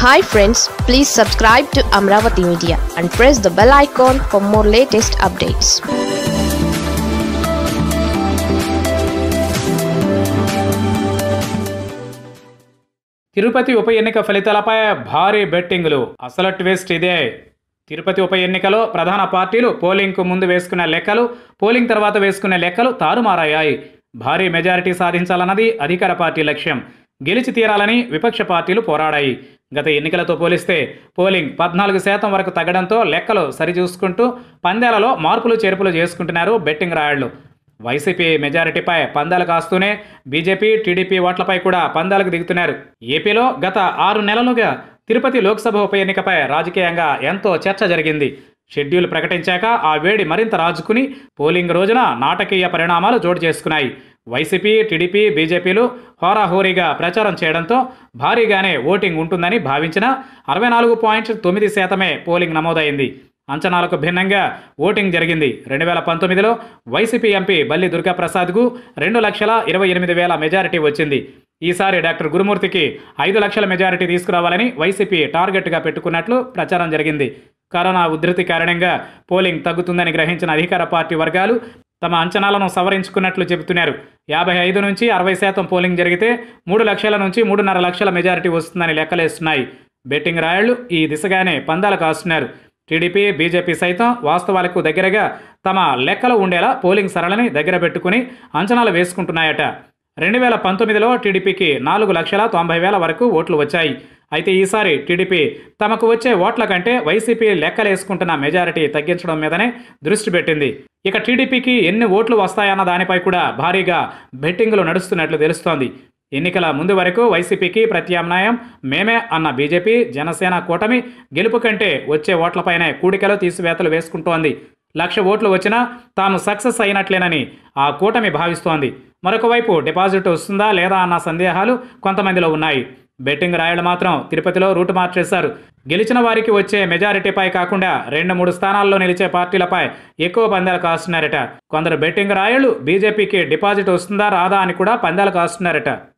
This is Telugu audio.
hi friends please subscribe to Amaravati media and press the bell icon for more latest updates Tirupati ఉప ఎన్నిక ఫలితాలపై భారీ బెట్టింగులు అసలు ట్విస్ట్ ఇదే తిరుపతి ఉప ఎన్నికలో ప్రధాన పార్టీలు పోలింగ్కు ముందు వేసుకున్న లెక్కలు పోలింగ్ తర్వాత వేసుకునే లెక్కలు తారుమారయ్యాయి భారీ మెజారిటీ సాధించాలన్నది అధికార పార్టీ లక్ష్యం గెలిచి తీరాలని విపక్ష పార్టీలు పోరాడాయి గత ఎన్నికలతో పోలిస్తే పోలింగ్ పద్నాలుగు శాతం వరకు తగ్గడంతో లెక్కలు సరిచూసుకుంటూ పందేలలో మార్పులు చేర్పులు చేసుకుంటున్నారు బెట్టింగ్ రాయళ్లు వైసీపీ మెజారిటీపై పందాలు కాస్తూనే బీజేపీ టీడీపీ ఓట్లపై కూడా పందాలకు దిగుతున్నారు ఏపీలో గత ఆరు నెలలుగా తిరుపతి లోక్సభ ఉప ఎన్నికపై రాజకీయంగా ఎంతో చర్చ జరిగింది షెడ్యూల్ ప్రకటించాక ఆ వేడి మరింత రాజుకుని పోలింగ్ రోజున నాటకీయ పరిణామాలు చోటు చేసుకున్నాయి వైసీపీ టీడీపీ బీజేపీలు హోరాహోరీగా ప్రచారం చేయడంతో భారీగానే ఓటింగ్ ఉంటుందని భావించిన అరవై నాలుగు పాయింట్ తొమ్మిది శాతమే పోలింగ్ నమోదైంది అంచనాలకు భిన్నంగా ఓటింగ్ జరిగింది రెండు వేల పంతొమ్మిదిలో వైసీపీ ఎంపీ బల్లి దుర్గాప్రసాద్కు రెండు లక్షల ఇరవై ఎనిమిది వేల మెజారిటీ వచ్చింది ఈసారి డాక్టర్ గురుమూర్తికి ఐదు లక్షల మెజారిటీ తీసుకురావాలని వైసీపీ టార్గెట్గా పెట్టుకున్నట్లు ప్రచారం జరిగింది కరోనా ఉధృతి కారణంగా పోలింగ్ తగ్గుతుందని గ్రహించిన అధికార పార్టీ వర్గాలు తమ అంచనాలను సవరించుకున్నట్లు చెబుతున్నారు యాభై ఐదు నుంచి అరవై శాతం పోలింగ్ జరిగితే మూడు లక్షల నుంచి మూడున్నర లక్షల మెజారిటీ వస్తుందని లెక్కలేస్తున్నాయి బెట్టింగ్ రాయళ్లు ఈ దిశగానే పందాలు కాస్తున్నారు టీడీపీ బీజేపీ సైతం వాస్తవాలకు దగ్గరగా తమ లెక్కలు ఉండేలా పోలింగ్ సరళిని దగ్గర పెట్టుకుని అంచనాలు వేసుకుంటున్నాయట రెండు వేల పంతొమ్మిదిలో టీడీపీకి నాలుగు లక్షల తొంభై వేల వరకు ఓట్లు వచ్చాయి అయితే ఈసారి టీడీపీ తమకు వచ్చే ఓట్ల కంటే వైసీపీ లెక్కలేసుకుంటున్న మెజారిటీ తగ్గించడం మీదనే దృష్టి పెట్టింది ఇక టీడీపీకి ఎన్ని ఓట్లు వస్తాయన్న దానిపై కూడా భారీగా బెట్టింగులు నడుస్తున్నట్లు తెలుస్తోంది ఎన్నికల ముందు వరకు వైసీపీకి ప్రత్యామ్నాయం మేమే అన్న బీజేపీ జనసేన కూటమి గెలుపు కంటే వచ్చే ఓట్లపైనే కూడికలో తీసివేతలు వేసుకుంటోంది లక్ష ఓట్లు వచ్చినా తాము సక్సెస్ అయినట్లేనని ఆ కూటమి భావిస్తోంది మరొక వైపు డిపాజిట్ వస్తుందా లేదా అన్న సందేహాలు కొంతమందిలో ఉన్నాయి బెట్టింగ్ రాయలు మాత్రం తిరుపతిలో రూటు మార్చేశారు గెలిచిన వారికి వచ్చే మెజారిటీపై కాకుండా రెండు మూడు స్థానాల్లో నిలిచే పార్టీలపై ఎక్కువ పందాలు కాస్తున్నారట కొందరు బెట్టింగ్ రాయలు బీజేపీకి డిపాజిట్ వస్తుందా రాదా అని కూడా పందాలు కాస్తున్నారట